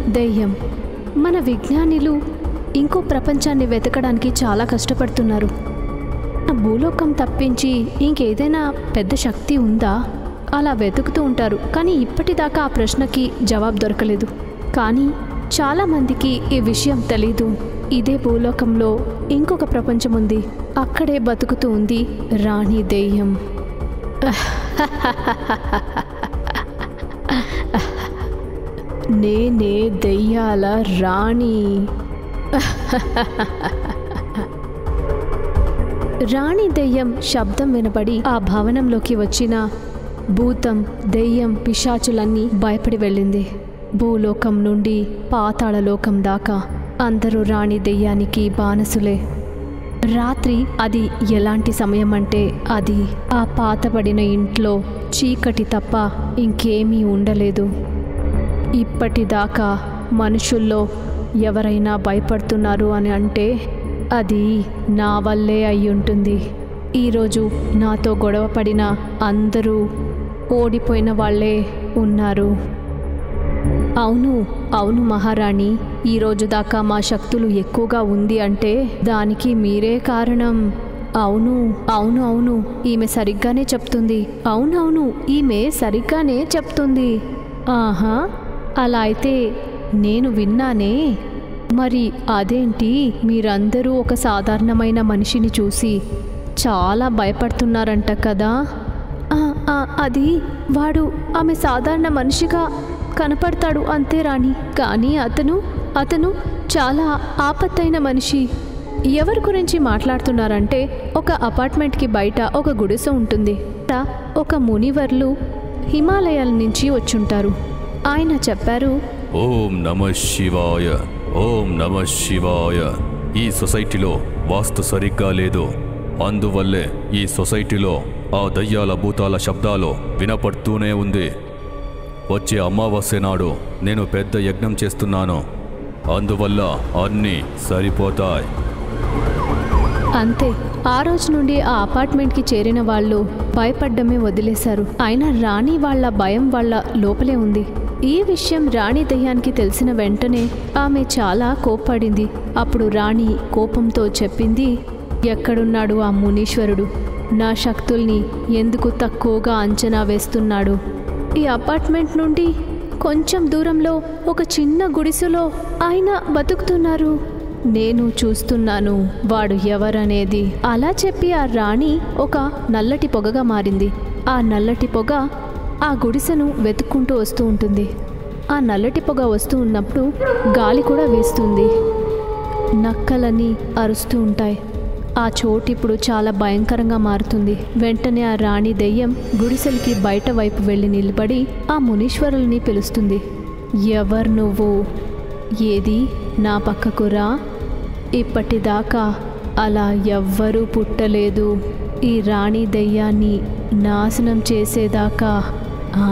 దెయ్యం మన విజ్ఞానిలు ఇంకో ప్రపంచాన్ని వెతకడానికి చాలా కష్టపడుతున్నారు ఆ భూలోకం తప్పించి ఇంకేదైనా పెద్ద శక్తి ఉందా అలా వెతుకుతూ ఉంటారు కానీ ఇప్పటిదాకా ఆ ప్రశ్నకి జవాబు దొరకలేదు కానీ చాలామందికి ఈ విషయం తెలీదు ఇదే భూలోకంలో ఇంకొక ప్రపంచం ఉంది అక్కడే బతుకుతూ ఉంది రాణి దెయ్యం నేనే దెయ్యాల రాణి రాణి దెయ్యం శబ్దం వినపడి ఆ భవనంలోకి వచ్చిన భూతం దెయ్యం పిశాచులన్నీ భయపడి వెళ్ళింది భూలోకం నుండి పాతాళలోకం దాకా అందరూ రాణి దెయ్యానికి బానసులే రాత్రి అది ఎలాంటి సమయం అంటే అది ఆ పాతబడిన ఇంట్లో చీకటి తప్ప ఇంకేమీ ఉండలేదు ఇప్పటిదాకా మనుషుల్లో ఎవరైనా భయపడుతున్నారు అని అంటే అది నా వల్లే అయ్యుంటుంది ఈరోజు నాతో గొడవ పడిన అందరూ ఓడిపోయిన వాళ్ళే ఉన్నారు అవును అవును మహారాణి ఈ రోజు దాకా మా శక్తులు ఎక్కువగా ఉంది అంటే దానికి మీరే కారణం అవును అవును అవును ఈమె సరిగ్గానే చెప్తుంది అవునవును ఈమె సరిగ్గానే చెప్తుంది ఆహా అలా అయితే నేను విన్నానే మరి అదేంటి మీరందరూ ఒక సాధారణమైన మనిషిని చూసి చాలా భయపడుతున్నారంట కదా ఆ, ఆ, అది వాడు ఆమె సాధారణ మనిషిగా కనపడతాడు అంతే రాణి కానీ అతను అతను చాలా ఆపత్తైన మనిషి ఎవరి గురించి మాట్లాడుతున్నారంటే ఒక అపార్ట్మెంట్కి బయట ఒక గుడిసె ఉంటుంది అక్కడ ఒక మునివర్లు హిమాలయాల నుంచి వచ్చుంటారు ఆయన చెప్పారు ఓం నమ శివాయ ఓం నమ శివాయ ఈ సొసైటీలో వాస్తు సరిగ్గా లేదు అందువల్లే ఈ సొసైటీలో ఆ దయ్యాల భూతాల శబ్దాలు వినపడుతూనే ఉంది వచ్చే అమావాస్య నాడు నేను పెద్ద యజ్ఞం చేస్తున్నాను అందువల్ల అన్నీ సరిపోతాయి అంతే ఆ రోజు నుండి ఆ అపార్ట్మెంట్కి చేరిన వాళ్ళు భయపడ్డమే వదిలేశారు అయినా రాణి వాళ్ళ భయం వాళ్ళ లోపలే ఉంది ఈ విషయం రాణి దయ్యానికి తెలిసిన వెంటనే ఆమె చాలా కోప్పడింది అప్పుడు రాణి కోపంతో చెప్పింది ఎక్కడున్నాడు ఆ మునీశ్వరుడు నా శక్తుల్ని ఎందుకు తక్కువగా అంచనా వేస్తున్నాడు ఈ అపార్ట్మెంట్ నుండి కొంచెం దూరంలో ఒక చిన్న గుడిసెలో ఆయన బతుకుతున్నారు నేను చూస్తున్నాను వాడు ఎవరనేది అలా చెప్పి ఆ రాణి ఒక నల్లటి పొగగా మారింది ఆ నల్లటి పొగ ఆ గుడిసెను వెతుక్కుంటూ వస్తూ ఉంటుంది ఆ నల్లటి పొగ వస్తూ ఉన్నప్పుడు గాలి కూడా వీస్తుంది నక్కలన్నీ అరుస్తూ ఉంటాయి ఆ చోటు ఇప్పుడు చాలా భయంకరంగా మారుతుంది వెంటనే ఆ రాణి దెయ్యం గుడిసెలకి బయట వైపు వెళ్ళి నిలబడి ఆ మునీశ్వరుల్ని పిలుస్తుంది ఎవరు నువ్వు ఏది నా పక్కకు రా ఇప్పటిదాకా అలా ఎవ్వరూ పుట్టలేదు ఈ రాణి దెయ్యాన్ని నాశనం చేసేదాకా ఆ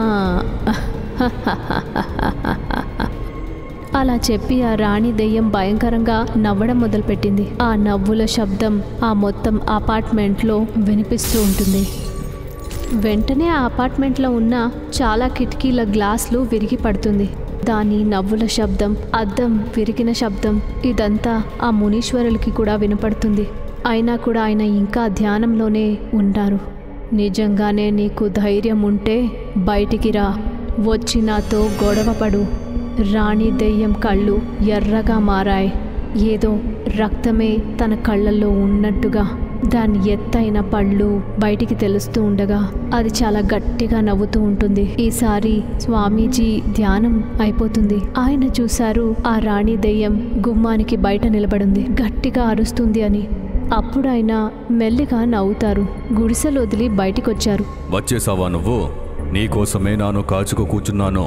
అలా చెప్పి ఆ రాణి దెయ్యం భయంకరంగా నవ్వడం మొదలుపెట్టింది ఆ నవ్వుల శబ్దం ఆ మొత్తం అపార్ట్మెంట్లో వినిపిస్తూ ఉంటుంది వెంటనే ఆ అపార్ట్మెంట్లో ఉన్న చాలా కిటికీల గ్లాసులు విరిగి పడుతుంది దాని నవ్వుల శబ్దం అద్దం విరిగిన శబ్దం ఇదంతా ఆ మునీశ్వరులకి కూడా వినపడుతుంది అయినా కూడా ఆయన ఇంకా ధ్యానంలోనే ఉంటారు నిజంగానే నీకు ధైర్యం ఉంటే బయటికి రా వచ్చి నాతో గొడవపడు రాణి దెయ్యం కళ్ళు ఎర్రగా మారాయి ఏదో రక్తమే తన కళ్ళల్లో ఉన్నట్టుగా దాని ఎత్తైన పళ్ళు బయటికి తెలుస్తూ ఉండగా అది చాలా గట్టిగా నవ్వుతూ ఉంటుంది ఈసారి స్వామీజీ ధ్యానం అయిపోతుంది ఆయన చూశారు ఆ రాణి దెయ్యం గుమ్మానికి బయట నిలబడింది గట్టిగా అరుస్తుంది అని అప్పుడు ఆయన మెల్లిగా నవ్వుతారు గుడిసెలు వదిలి బయటికొచ్చారు వచ్చేసావా నువ్వు నీకోసమే నాను కాచుకు కూర్చున్నాను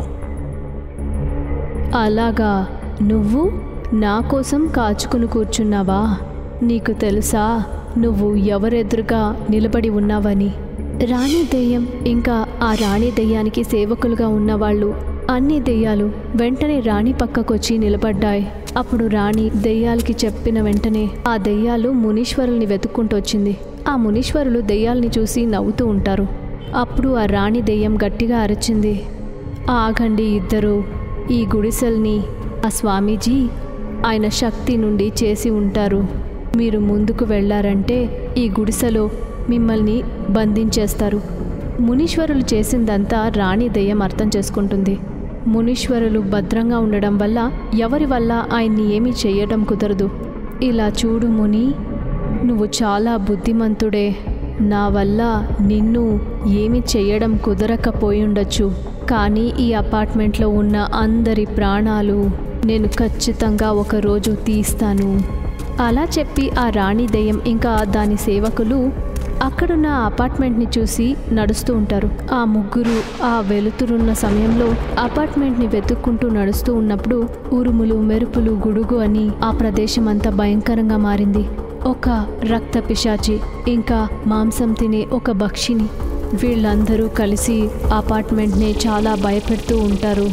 అలాగా నువ్వు నా కోసం కాచుకుని కూర్చున్నావా నీకు తెలుసా నువ్వు ఎవరెదురుగా నిలబడి ఉన్నావని రాణి దెయ్యం ఇంకా ఆ రాణి దెయ్యానికి సేవకులుగా ఉన్నవాళ్ళు అన్ని దెయ్యాలు వెంటనే రాణి పక్కకొచ్చి నిలబడ్డాయి అప్పుడు రాణి దెయ్యాలకి చెప్పిన వెంటనే ఆ దెయ్యాలు మునీశ్వరుల్ని వెతుక్కుంటూ వచ్చింది ఆ మునీశ్వరులు దెయ్యాల్ని చూసి నవ్వుతూ ఉంటారు అప్పుడు ఆ రాణి దెయ్యం గట్టిగా అరిచింది ఆగండి ఇద్దరు ఈ గుడిసెల్ని ఆ స్వామీజీ ఆయన శక్తి నుండి చేసి ఉంటారు మీరు ముందుకు వెళ్ళారంటే ఈ గుడిసెలో మిమ్మల్ని బంధించేస్తారు మునీశ్వరులు చేసిందంతా రాణి దెయ్యం అర్థం చేసుకుంటుంది మునీశ్వరులు భద్రంగా ఉండడం వల్ల ఎవరి వల్ల ఆయన్ని ఏమీ చేయడం కుదరదు ఇలా చూడు ముని నువ్వు చాలా బుద్ధిమంతుడే నా వల్ల నిన్ను ఏమి చేయడం కుదరకపోయి ఉండొచ్చు కానీ ఈ అపార్ట్మెంట్లో ఉన్న అందరి ప్రాణాలు నేను ఖచ్చితంగా ఒకరోజు తీస్తాను అలా చెప్పి ఆ రాణి దెయ్యం ఇంకా దాని సేవకులు అక్కడున్న ఆ అపార్ట్మెంట్ని చూసి నడుస్తూ ఉంటారు ఆ ముగ్గురు ఆ వెలుతురున్న సమయంలో అపార్ట్మెంట్ని వెతుక్కుంటూ నడుస్తూ ఉన్నప్పుడు ఉరుములు మెరుపులు గుడుగు అని ఆ ప్రదేశం అంతా భయంకరంగా మారింది ఒక రక్త పిశాచి ఇంకా మాంసం తినే ఒక భక్షిని వీళ్ళందరూ కలిసి అపార్ట్మెంట్ని చాలా భయపెడుతూ ఉంటారు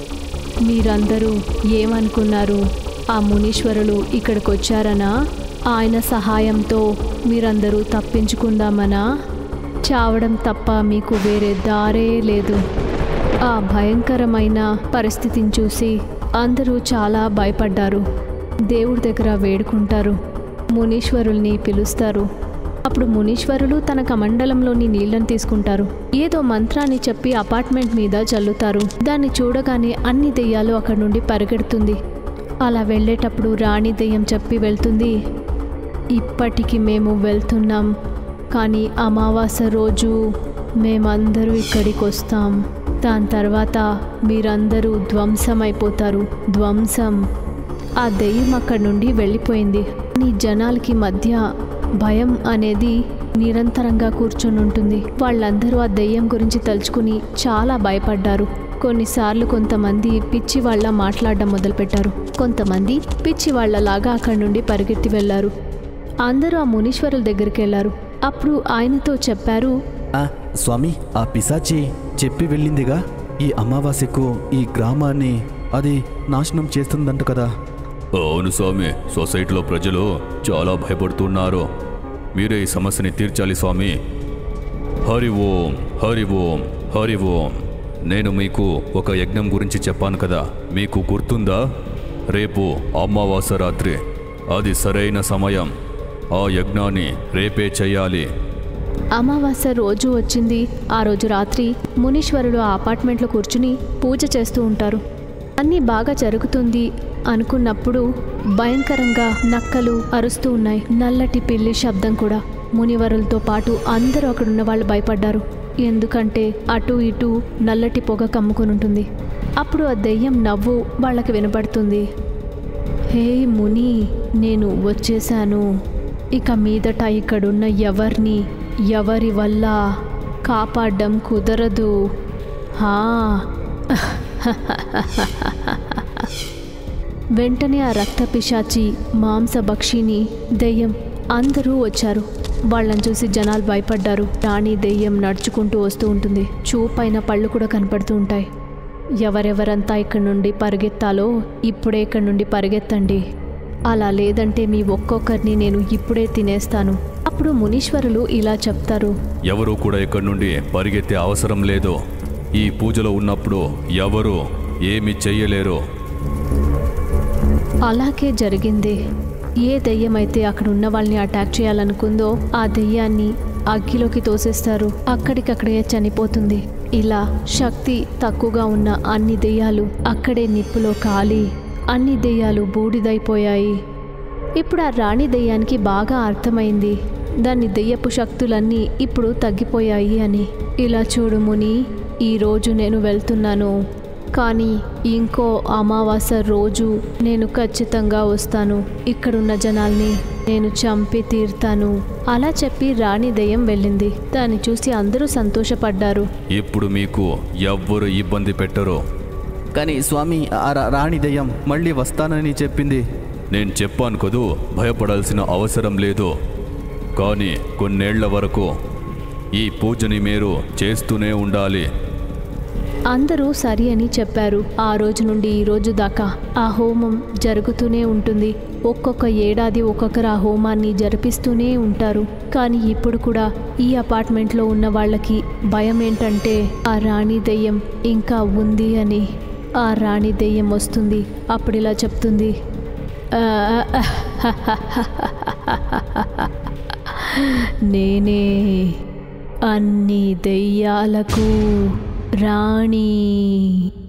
మీరందరూ ఏమనుకున్నారు ఆ మునీశ్వరులు ఇక్కడికి వచ్చారనా ఆయన సహాయంతో మీరందరూ తప్పించుకుందామనా చావడం తప్ప మీకు వేరే దారే లేదు ఆ భయంకరమైన పరిస్థితిని చూసి అందరూ చాలా భయపడ్డారు దేవుడి దగ్గర వేడుకుంటారు మునీశ్వరుల్ని పిలుస్తారు అప్పుడు మునీశ్వరులు తన కమండలంలోని నీళ్లను తీసుకుంటారు ఏదో మంత్రాన్ని చెప్పి అపార్ట్మెంట్ మీద చల్లుతారు దాన్ని చూడగానే అన్ని దెయ్యాలు అక్కడి నుండి పరిగెడుతుంది అలా వెళ్ళేటప్పుడు రాణి దెయ్యం చెప్పి వెళ్తుంది ఇప్పటికి మేము వెళ్తున్నాం కానీ అమావాస్య రోజు మేమందరూ ఇక్కడికి వస్తాం దాని తర్వాత మీరందరూ ధ్వంసమైపోతారు ధ్వంసం ఆ దెయ్యం అక్కడి నుండి వెళ్ళిపోయింది నీ జనాలకి మధ్య భయం అనేది నిరంతరంగా కూర్చొని ఉంటుంది వాళ్ళందరూ ఆ దెయ్యం గురించి తలుచుకుని చాలా భయపడ్డారు కొన్నిసార్లు కొంతమంది పిచ్చి వాళ్ళ మాట్లాడడం మొదలుపెట్టారు కొంతమంది పిచ్చి వాళ్ళలాగా అక్కడి నుండి పరిగెత్తి వెళ్ళారు అందరూ ఆ మునీశ్వరుల దగ్గరికి వెళ్ళారు అప్పుడు ఆయనతో చెప్పారు ఆ, స్వామి ఆ పిశాచి చెప్పి వెళ్ళిందిగా ఈ అమావాస్యకు ఈ గ్రామాన్ని అది నాశనం చేస్తుందంట కదా అవును స్వామి సొసైటీలో ప్రజలు చాలా భయపడుతున్నారు మీరే ఈ సమస్యని తీర్చాలి స్వామి హరి ఓం హరి ఓం హరి ఓం నేను మీకు ఒక యజ్ఞం గురించి చెప్పాను కదా మీకు గుర్తుందా రేపు అమావాస్య రాత్రి అది సరైన సమయం ఆ యజ్ఞాన్ని రేపే చేయాలి అమావాస్య రోజు వచ్చింది ఆ రోజు రాత్రి మునీశ్వరులు ఆ అపార్ట్మెంట్లో కూర్చుని పూజ చేస్తూ ఉంటారు అన్నీ బాగా జరుగుతుంది అనుకున్నప్పుడు భయంకరంగా నక్కలు అరుస్తూ ఉన్నాయి నల్లటి పిల్లి శబ్దం కూడా మునివరులతో పాటు అందరూ అక్కడున్న వాళ్ళు భయపడ్డారు ఎందుకంటే అటు ఇటు నల్లటి పొగ కమ్ముకొని ఉంటుంది అప్పుడు ఆ దెయ్యం నవ్వు వాళ్ళకి వినపడుతుంది హే ముని నేను వచ్చేసాను ఇక మీదట ఇక్కడున్న ఎవరిని ఎవరి వల్ల కాపాడడం కుదరదు హా వెంటనే ఆ రక్త పిశాచి మాంసభక్షిని దెయ్యం అందరూ వచ్చారు వాళ్ళని చూసి జనాలు భయపడ్డారు రాణి దెయ్యం నడుచుకుంటూ వస్తూ ఉంటుంది చూపైన పళ్ళు కూడా కనపడుతూ ఉంటాయి ఎవరెవరంతా ఇక్కడ నుండి పరిగెత్తాలో ఇప్పుడే ఇక్కడ నుండి పరిగెత్తండి అలా లేదంటే మీ ఒక్కొక్కరిని నేను ఇప్పుడే తినేస్తాను అప్పుడు మునీశ్వరులు ఇలా చెప్తారు ఎవరూ కూడా ఇక్కడి నుండి పరిగెత్తే అవసరం లేదు ఈ పూజలో ఉన్నప్పుడు ఎవరు ఏమి చెయ్యలేరు అలాగే జరిగింది ఏ దెయ్యమైతే అక్కడ ఉన్న వాళ్ళని అటాక్ చేయాలనుకుందో ఆ దెయ్యాన్ని అగ్గిలోకి తోసేస్తారు అక్కడికక్కడే చనిపోతుంది ఇలా శక్తి తక్కువగా ఉన్న అన్ని దెయ్యాలు అక్కడే నిప్పులో కాలి అన్ని దెయ్యాలు బూడిదైపోయాయి ఇప్పుడు ఆ రాణి దెయ్యానికి బాగా అర్థమైంది దాని దెయ్యపు శక్తులన్నీ ఇప్పుడు తగ్గిపోయాయి అని ఇలా చూడు ముని ఈరోజు నేను వెళ్తున్నాను కానీ ఇంకో అమావాస్య రోజు నేను ఖచ్చితంగా వస్తాను ఇక్కడున్న జనాల్ని నేను చంపి తీరుతాను అలా చెప్పి రాణి దెయ్యం వెళ్ళింది దాన్ని చూసి అందరూ సంతోషపడ్డారు ఇప్పుడు మీకు ఎవ్వరు ఇబ్బంది పెట్టరు కానీ స్వామి ఆ రా- రాణి దయ్యం మళ్ళీ వస్తానని చెప్పింది నేను చెప్పాను కదూ భయపడాల్సిన అవసరం లేదు కానీ కొన్నేళ్ల వరకు ఈ పూజని మీరు చేస్తూనే ఉండాలి అందరూ సరి అని చెప్పారు ఆ రోజు నుండి ఈ రోజు దాకా ఆ హోమం జరుగుతూనే ఉంటుంది ఒక్కొక్క ఏడాది ఒక్కొక్కరు ఆ హోమాన్ని జరిపిస్తూనే ఉంటారు కానీ ఇప్పుడు కూడా ఈ అపార్ట్మెంట్లో ఉన్న వాళ్ళకి భయం ఏంటంటే ఆ రాణి దెయ్యం ఇంకా ఉంది అని ఆ రాణి దెయ్యం వస్తుంది అప్పుడు ఇలా చెప్తుంది "ఆ, నేనే అన్ని దెయ్యాలకు రాణి